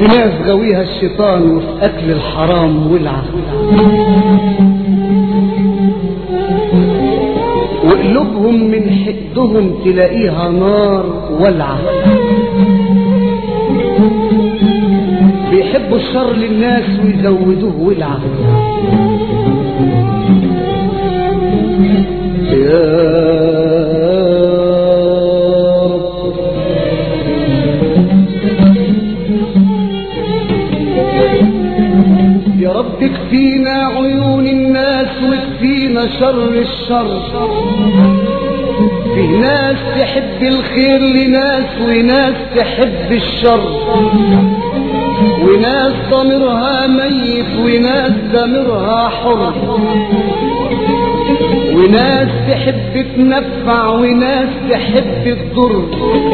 في ناس غويها الشيطان وفي أكل الحرام ولعة وقلوبهم من حقدهم تلاقيها نار ولعة بيحبوا الشر للناس ويزودوه ولعة يا رب يا رب اكفينا عيون الناس واكفينا شر الشر في ناس تحب الخير لناس وناس تحب الشر وناس ضميرها ميت وناس ضميرها حر وناس تحب تنفع وناس تحب تضر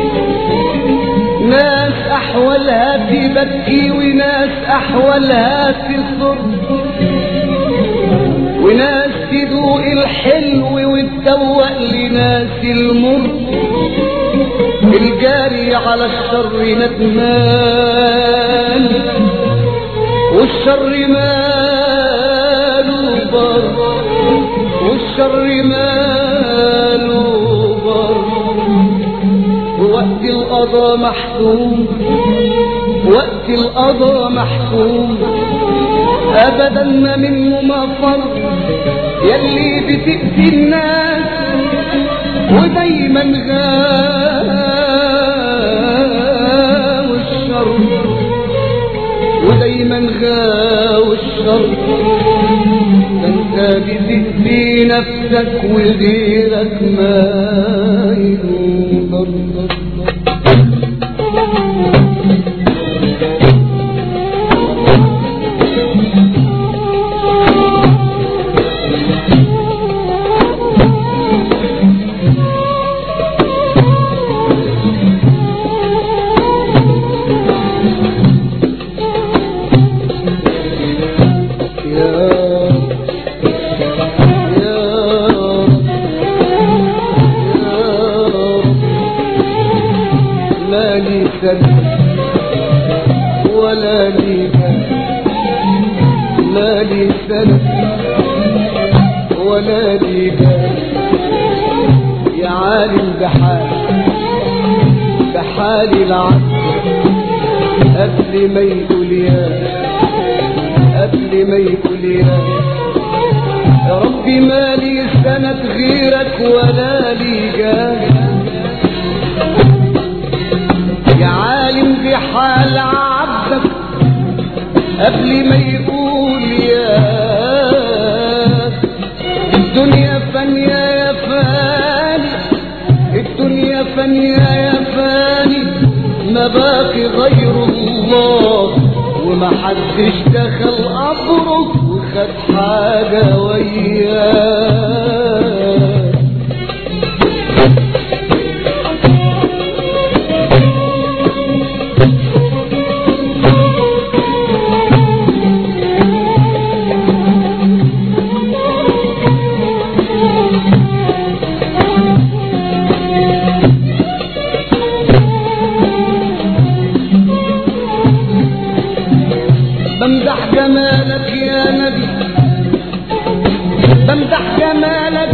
ناس احوالها تبكي وناس احوالها تصر وناس تدوق الحلو وتدوق لناس المر الجاري على الشر ندمان والشر ماله بر والشر ماله بر ووقت القضاء محسوم وقت القضاء محسوم ابدا ما منه مفر يلي بتأذي الناس ودايما غاوي الشر ودايما غاوي الشر انت بتأذي نفسك وغيرك ما يقدر يا يا رب يا رب لا لي سلم ولا لي بال لا لي سلم ولا لي بال يا عالم بحال بحال العبد قبل ما يقول يا قبل ما يقول يا يا ربي ما لي سند غيرك ولا لي جاه يا عالم بحال عبدك قبل ما يقول يا الدنيا فانية يا فاني الدنيا فانية يا فاني ما باقي غير الله وما حدش دخل قبرك وخد حاجة وياه بمدح جمالك يا نبي بمدح جمالك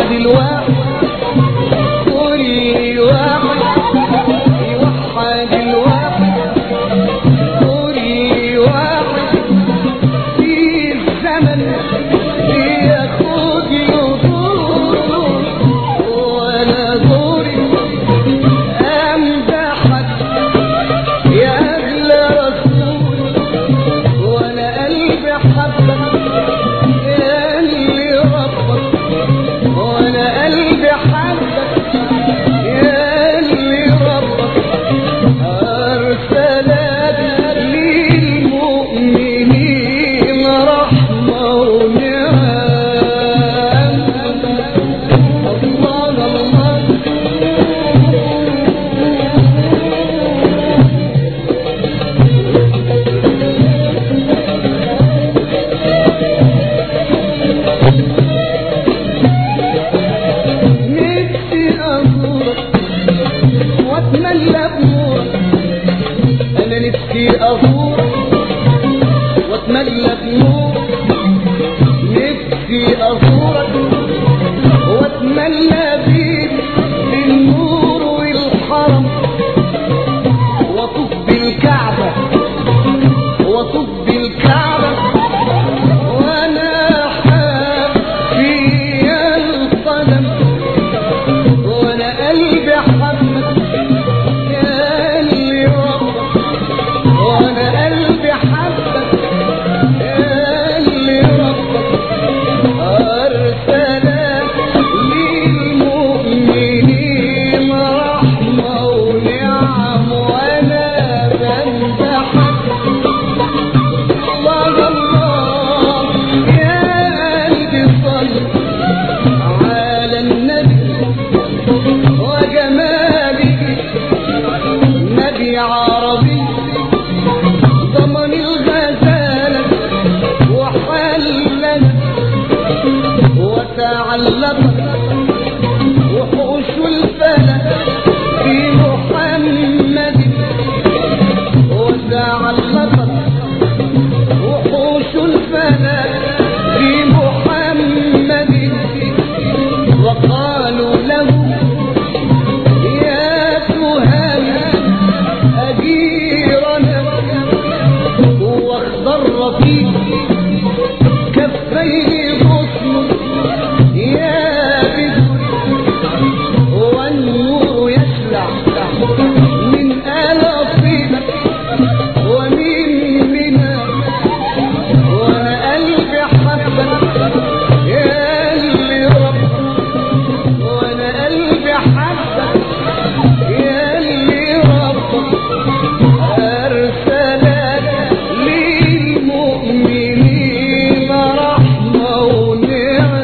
يوحد الواحد كل واحد يوحد الواحد كل واحد في الزمن ياخد له دور وانا دوري امدحك يا اغلى رسول وانا قلبي حبك يا اللي ربك وانا قلبي حبك يا اللي ربك ارسلك للمؤمنين رحمه ونعم الله الله نفسي أزورك واتملى بنورك أنا نفسي أزورك واتملى بنورك نفسي أزورك واتملى بيك بالنور والحرم وأطوف بالكعبة وأطوف بالكعبة وأنا حافي القدم وانا قلبي حبك يا اللي ربك وانا قلبي حبك يا اللي ربك ارسلك للمؤمنين رحمه ونعم وانا بمدحك الله الله يا قلبي صل على النبي وجمالك نبي عربي ضمن الغزالة وحلنا وتعلق وحوش الفلك في محمد وتعلق وحوش الفلك في محمد وقالوا له يا سهيل أجيرنا واخضر في كفيه غصن يا بدر والنور يشلع من آلافنا ومن منا وانا قلبي حبك يا اللي ربك وانا قلبي حبك يا اللي ربك ارسلك للمؤمنين رحمه ونعم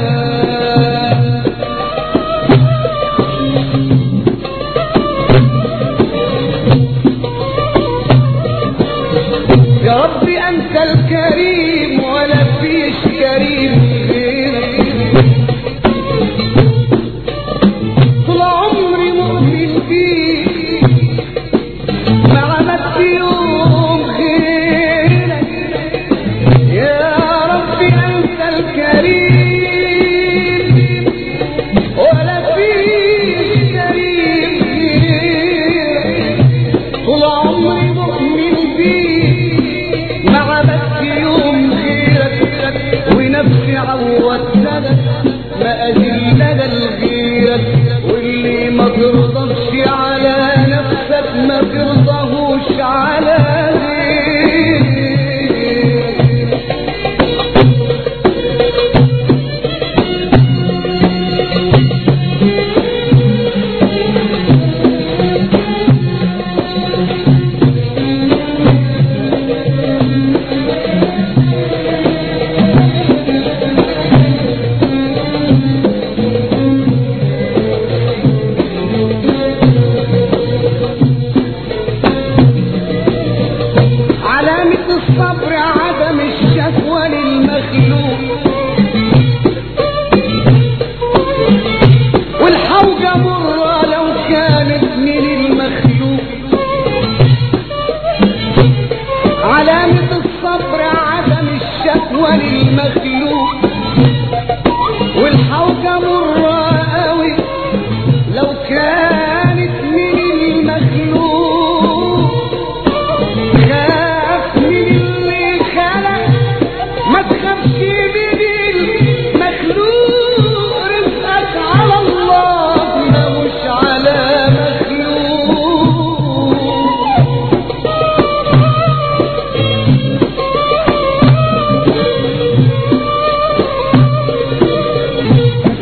يا ربي انت الكريم ولا فيش كريم غيرك طول عمري مؤمن بيك ما عملت يوم غيرك يا ربي انت الكريم ولا فيش كريم غيرك طول عمري مؤمن بيك ما عملت يوم غيرك ونفسي عودتك ما أذلنا لغيرك واللي ما ترضاش على نفسك ما ترضاهوش على غيرك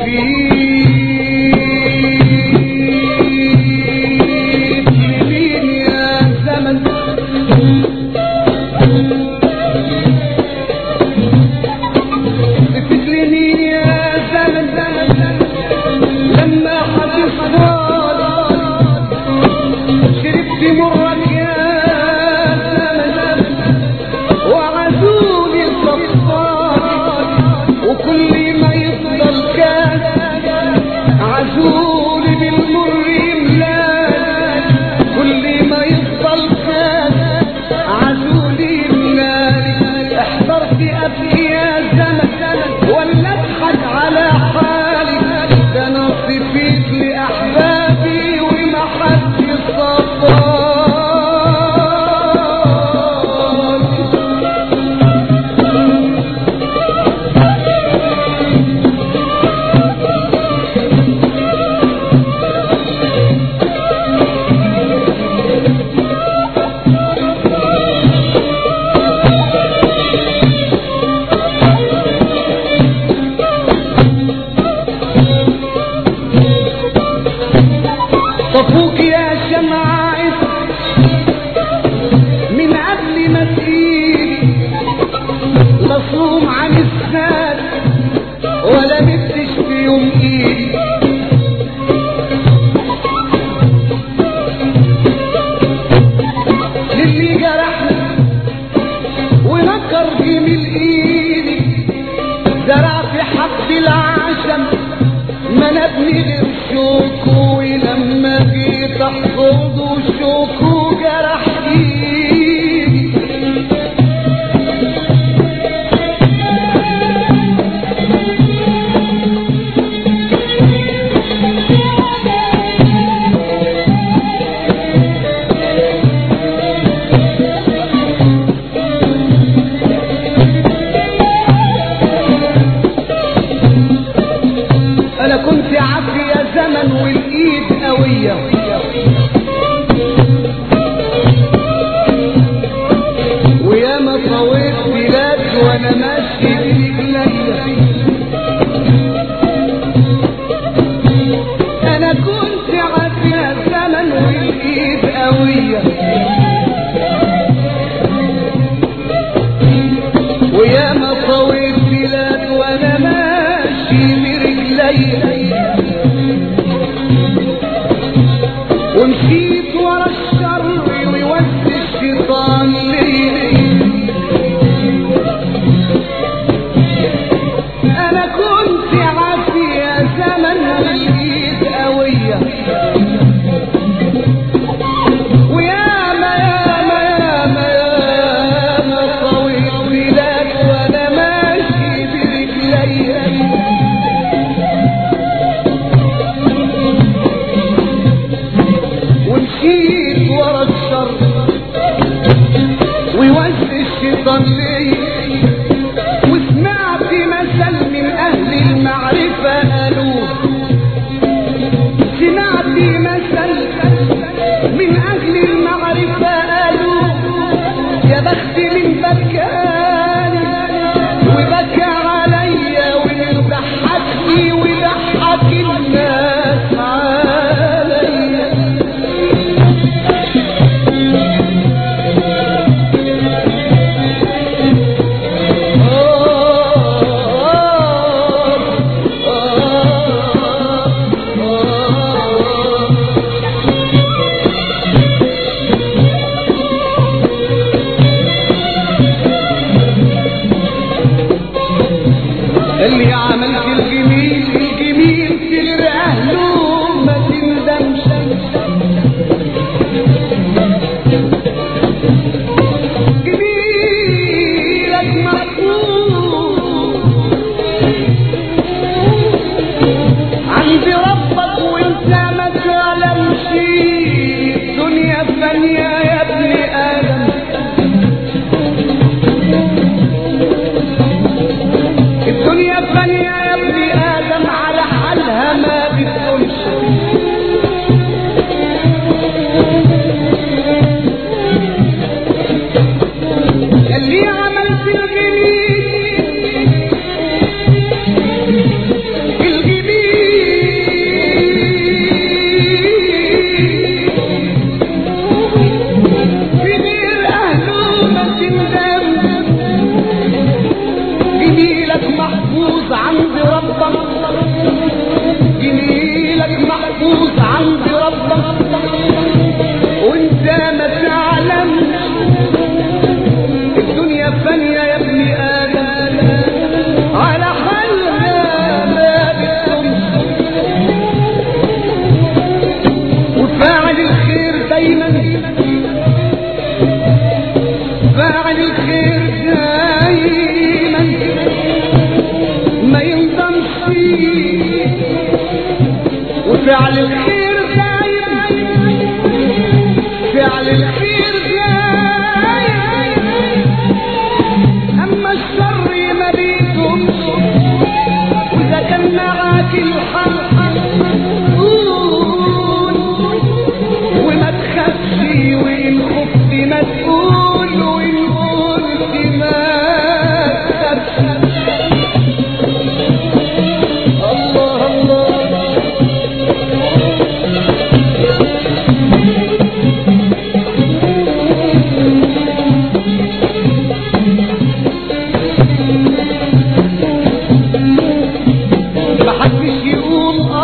لمين يا زمن بتدريني يا زمن لما حتصفال شربت مرك يا زمن وعزوني الصفار وكل ما يفضل كان عزولي بالمر يملان كل ما يفضل كان عزولي يملان احضرت ابكي يا زمن ولا اضحك على حالي ده نصيبك لاحبابي وما حد صفاني طفوك يا شمعة من قبل ما تقيل مصوم عن الساد ولا مدش في يوم ايدي للي جرحني ونكر جميل ايدي زرع في حب العشم ما نبني غير شوكه ولما جيت احفظه شوكه جرح ايدي انا كنت عافي يا زمن والايد قوية ويا ما طويت بلاد وانا ماشي برجليا انا كنت عافي يا زمن والايد قوية ويا ما طويت بلاد وانا ماشي برجليا وفعل الخير دايم فعل الخير دايم اما الشر ما بيدومش واذا كان معاك الحق قول وما تخافش وان خفت ما تقول وان قلت ما تخافش الله الله محدش يقوم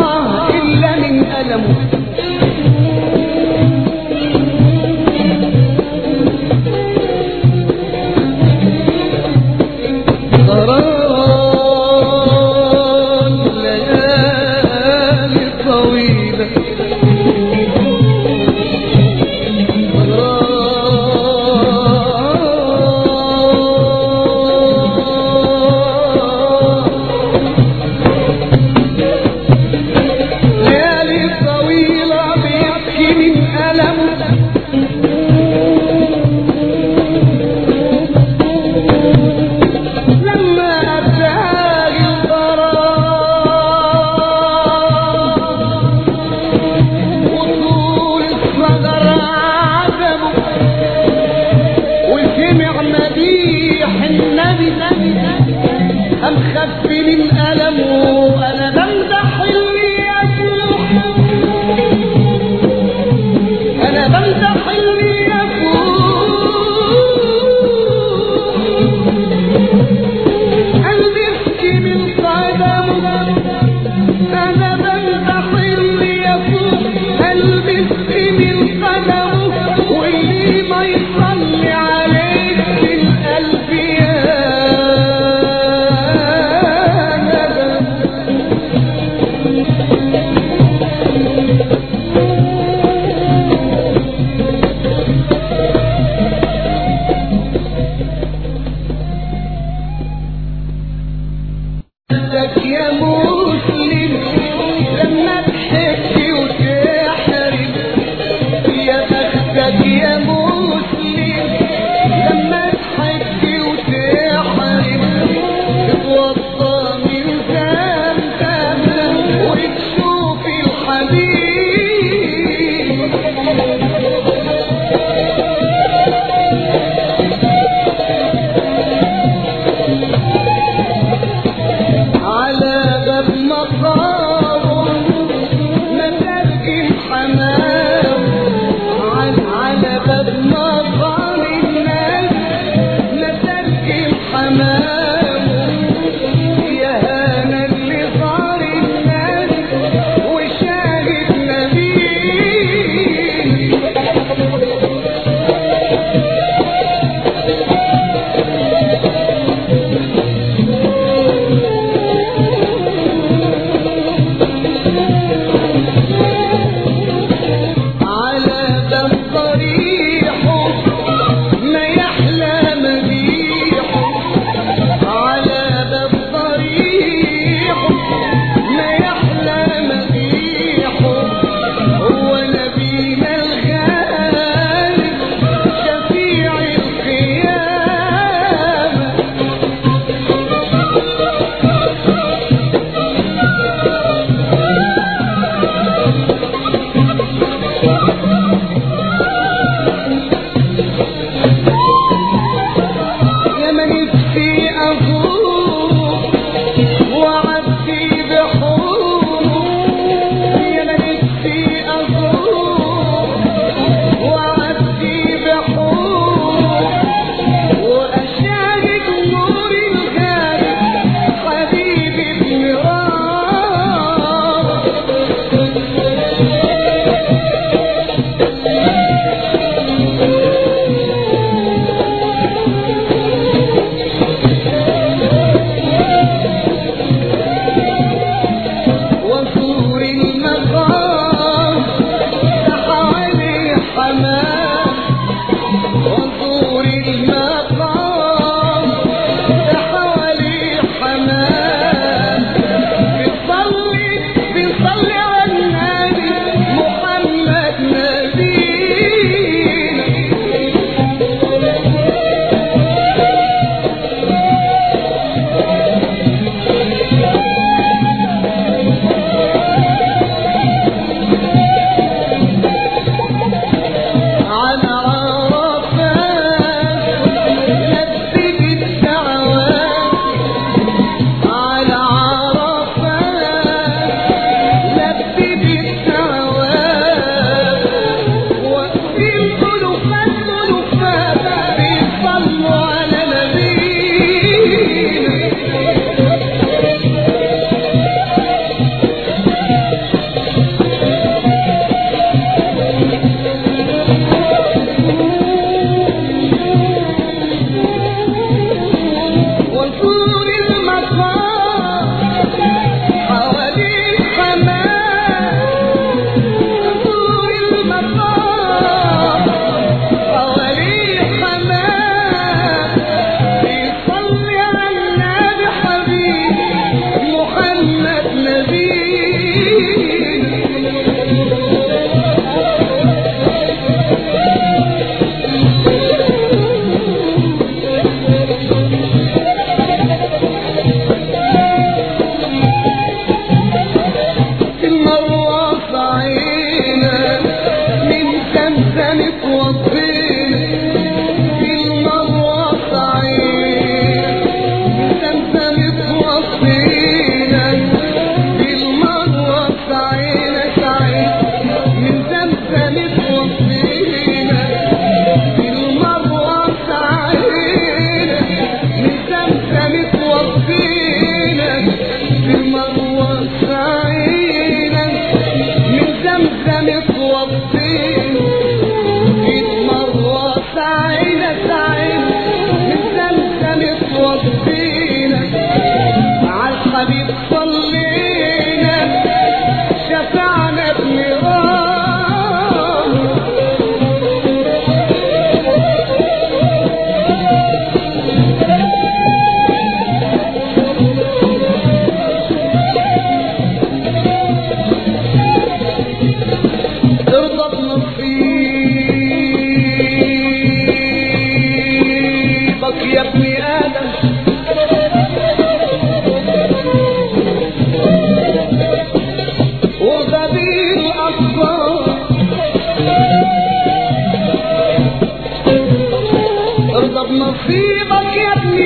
نصيبك يا ابن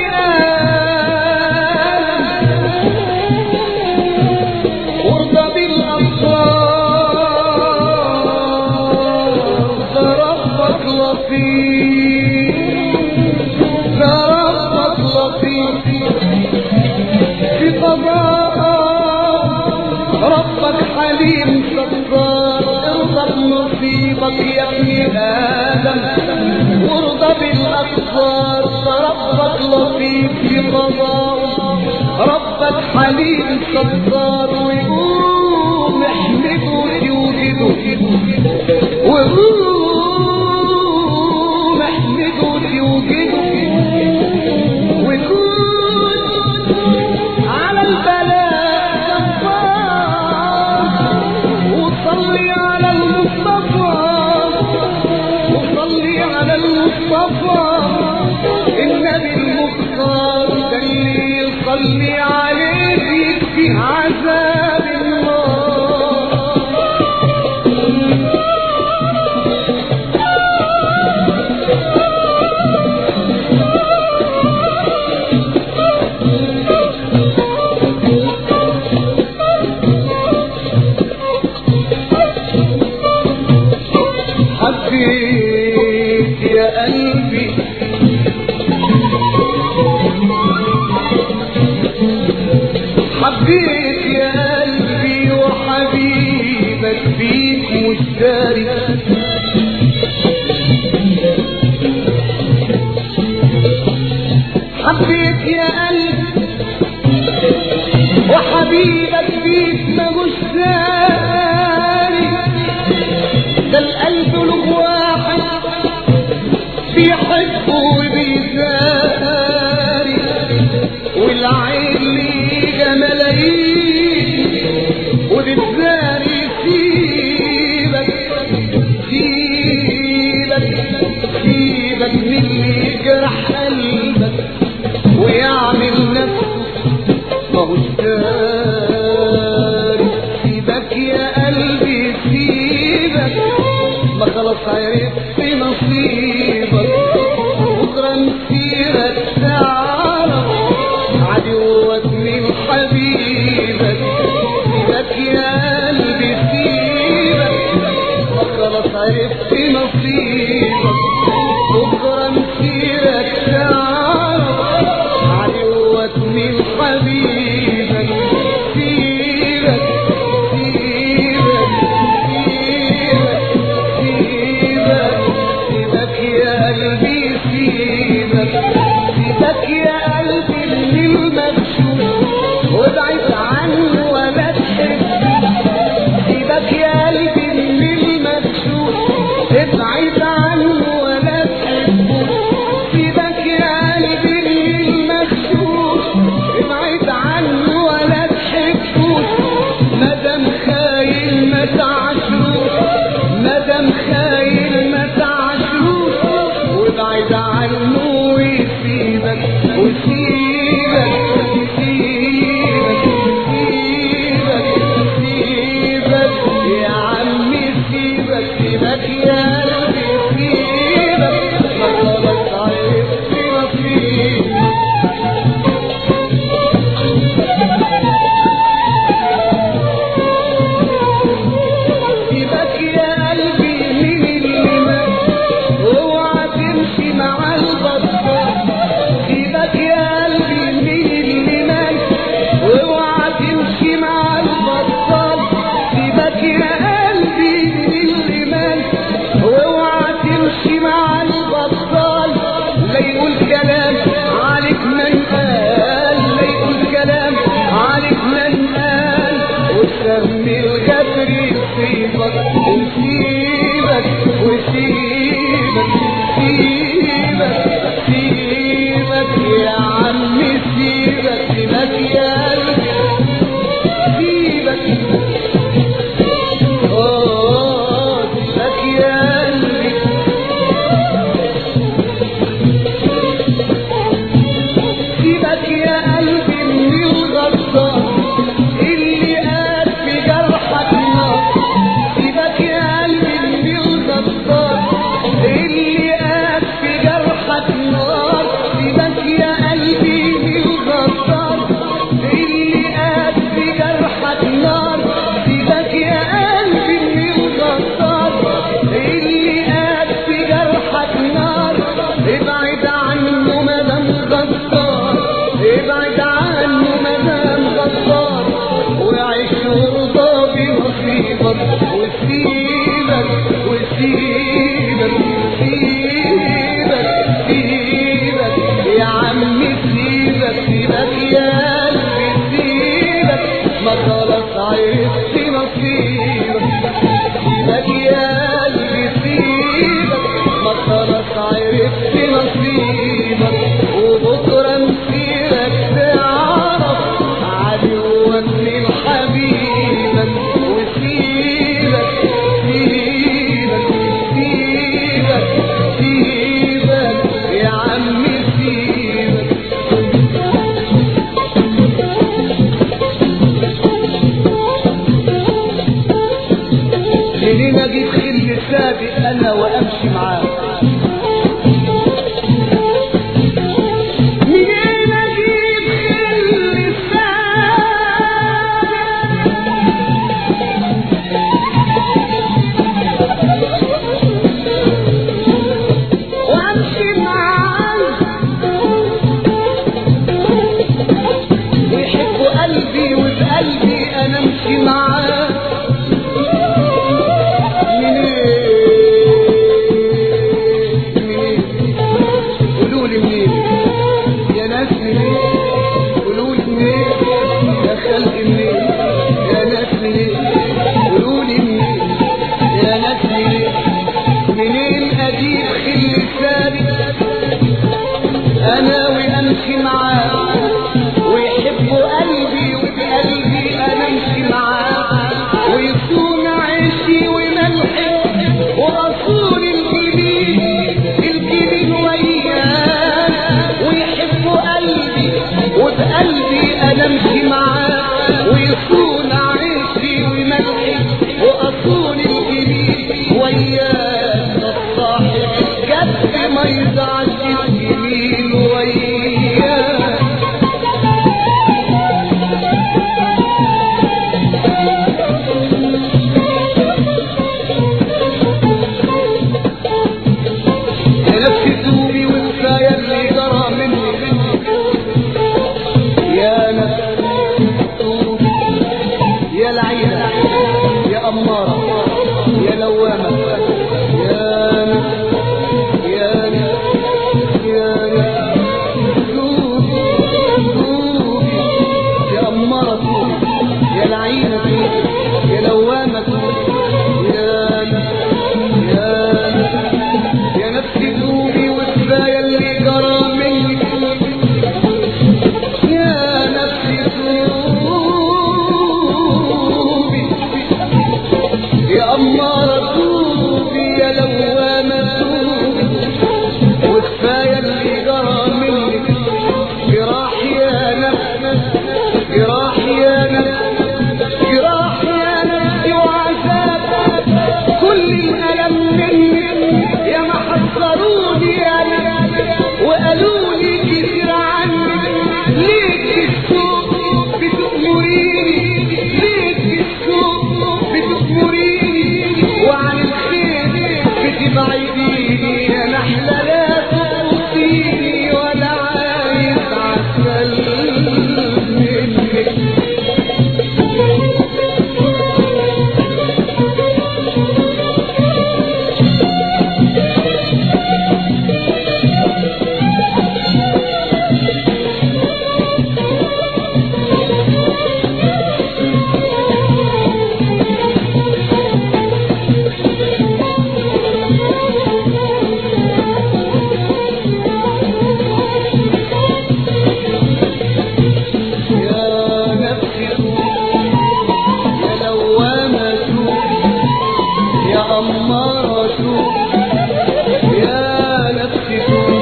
آدم وارضى بالأبصار ده ربك لطيف ده ربك لطيف في قضاء ربك حليم ستار ارضى بنصيبك يا ابن آدم وارضى بالأبصار ربك لطيف في قضاء ربك حليم ستار ويقوم احمده وجوده ويقوم احمده وجوده ويكون على البلاء جبار وصلي على المصطفى وصلي على المصطفى النبي المختار ده اللي يصلي عليه في عذاب النار حبيت يا قلبي حبيت يا قلبي وحبيبك فيك مشترك حبيت يا قلبي وحبيبك فيك مجوش ثاني ده القلب له واحد بيحبه وبيزاري والعين ليه ملايين وبتزاري سيبك سيبك سيبك من اللي يجرح قلبك ويعمل نفسه ما هوش داري سيبك يا قلبي سيبك ما خلاص عرفت نصيبك بكره مسيرك تعرف عدوك من حبيبك سيبك يا قلبي سيبك ما خلاص عرفت نصيبك بكره مسيرك تعرف عدوك من حبيبك سيبك سيبك سيبك سيبك سيبك يا قلبي سيبك سيبك يا قلبي من المكشوف وابعد عنه ولا تحب سيبك يا قلبي من المكشوف ابعد عنه ولا تحبه سيبك يا قلبي من المكشوف ابعد عنه ولا تحبه مدام خاين ما تعشروش مدام خاين ما تعشروش وابعد عنه ويسيبك وسيبك سيبك سيبك سيبك يا عمي سيبك سيبك يا قلبي سيبك ما خلاص عرفت نصيبك سيبك يا قلبي من اللي مات اوعى تمشي مع البطال سيبك يا قلبي من اللي مات اوعى تمشي مع البطال سيبك يا قلبي من اللي مات اوعى تمشي مع البطال لا يقول كلام عليك من قال لا يقول كلام عليك من قال وسمي الغدر يصيبك وسيبك وسيبك سيبك سيبك يا عمي سيبك سيبك يا قلبي سيبك اه سيبك يا قلبي سيبك يا قلبي من الغدار اللي قال في جرحك نار سيبك يا قلبي من الغدار اللي قال في جرحك سيبك سيبك يا قلبي سيبك ما خلاص عرفت نصيبك وبكرة مسيرك تعرف عدوك من حبيبك وسيبك سيبك سيبك سيبك يا عم سيبك منين اجيب خل سابق انا وامشي معاه منين اجيب خل سابق وامشي معاه ويحب قلبي وبقلبي انا امشي معاه منين منين قولوا لي منين يا ناس منين قولوا لي منين يا خلق منين يا ناس منين قولوا لي منين يا ناس منين منين اجيب خل ثابت انا وامشي معاه ويحب قلبي وبقلبي انا امشي معاه ويكون عيشي وملحي ورسول الجليل الجليل وياه ويحب قلبي وبقلبي انا امشي معاه ويكون عيشي وملحي واصول الجليل وياه الصاحب جد ما يزعلش الجميل وياه يا نفس دوبي وكفاية اللي جرى مني يا نفس دوبي يا لعينة يا أمارة يا لوامة يا نفس يا نفس يا نفس دوبي دوبي يا أمارة دوبي يا لعينة دوبي يا لوامة دوبي يا نفس يا نفس يا نفسي دوبي وكفاية اللي جرى منك يا نفسي دوبي يا أمارة دوبي يا لوامة دوبي وكفاية اللي جرى منك جراح يا نفس جراح يا نفس جراح يا نفسي وعذاب كل الألم مني يا ما حذروني يا نفس وقالوا لي كتير عني ليك السوق بتأمريني ليك السوق بتأمريني وعن الخير بتبعديني يا نحلة لا تقصيني ولا عايز عسل منك يا نفسي يا لوامة يا أمارة يا نفسي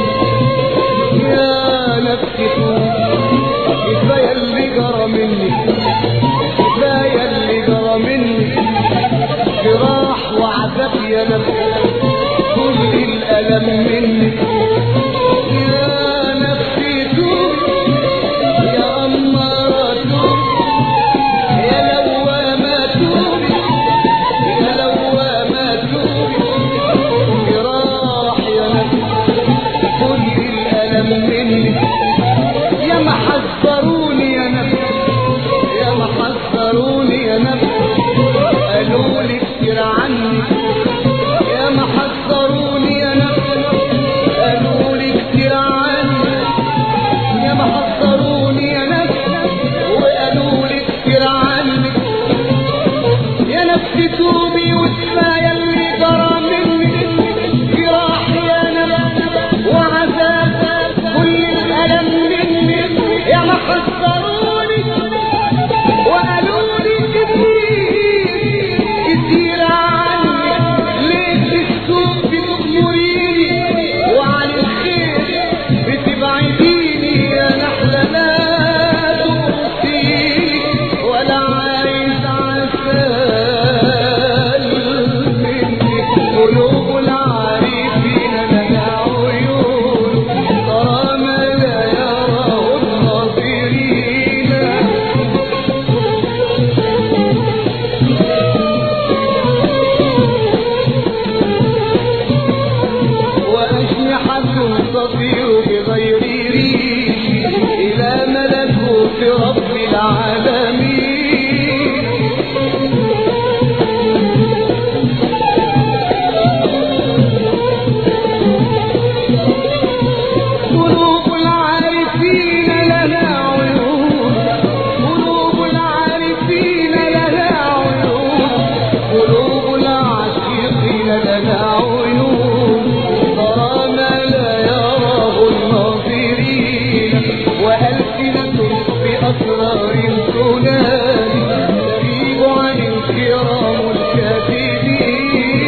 يا نفسي كفاية اللي جرى مني كفاية اللي جرى مني جراح وعذاب يا نفسي كل الألم مني يا نفسي توبي يا أمارة يا لوامة يا لوامة جراح يا نفس كل الألم مني يا ما حذروني يا نفس يا ما حذروني يا نفس قالوا لي كتير عني يا ما حذروني يا نفس بس توبي وكفاية اللي جرى مني جراح يا نبات وعذاب كل الألم مني يا ما خسروني وقالوا لي كتير كتير عني ليه السوق بتأمريني وعن الخير بتبعديني يا نحلة لا تبصيني ولا عايز عسل مني قلوب العارفين لنا عيون ترى ما لا يراه الناظرين وأجنحة تطير بغير ريش إلى ملكوت رب العالمين قلوب العارفين لها عيون قلوب العارفين لها عيون قلوب العاشقين لها عيون ترى ما لا يراه الناظرين وألسنة بأسرار تنادي تغيب عن الكرام الكاتبين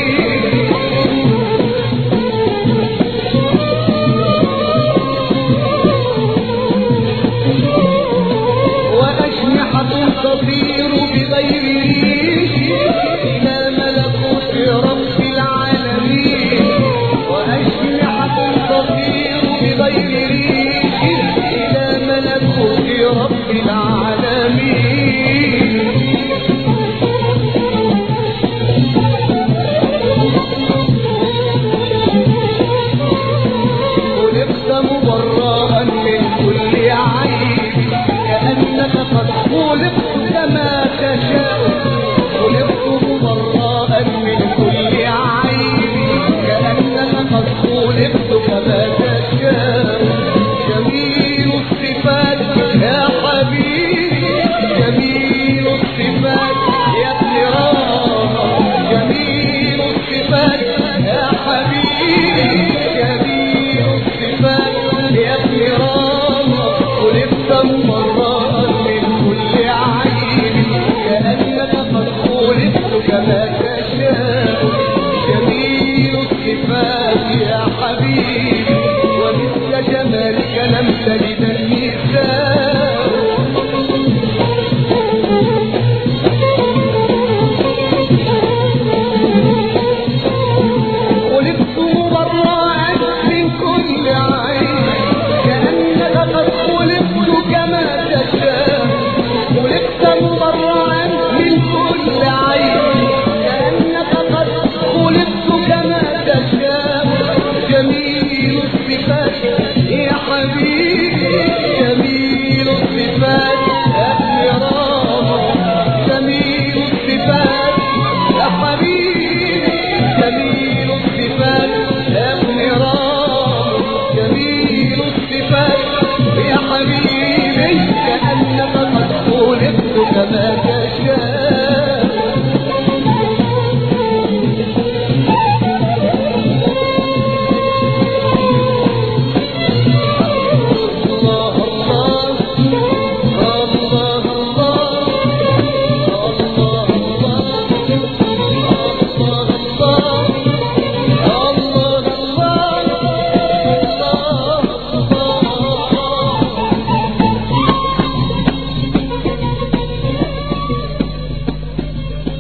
وأجنحة تطير بغير ريش إلى ملكوت رب العالمين وأجنحة تطير بغير ريش إلى ملكوت رب العالمين خلقت مبرأ من كل عيب كأنك قد خلقت كما تشاء خلقت مبرأ من كل عيب كأنك قد خلقت كما تشاء جميل الصفات يا حبيبي جميل الصفات يا ابن راما جميل الصفات يا حبيبي جميل الصفات يا ابن راما خلقت مبرأ من كل عيب كأنك قد خلقت كما تشاء جميل الصفات يا حبيبي ومثل جمالك لم تلد النساء خلقت مبرأ من كل عين كأنك قد خلقت كما تشاء خلقت مبرأ من كل عين كأنك قد خلقت كما تشاء جميل الصفات يا حبيبي جميل الصفات يا ابن راما جميل الصفات يا حبيبي جميل الصفات يا ابن راما جميل الصفات يا حبيبي كأنك قد خلقت كما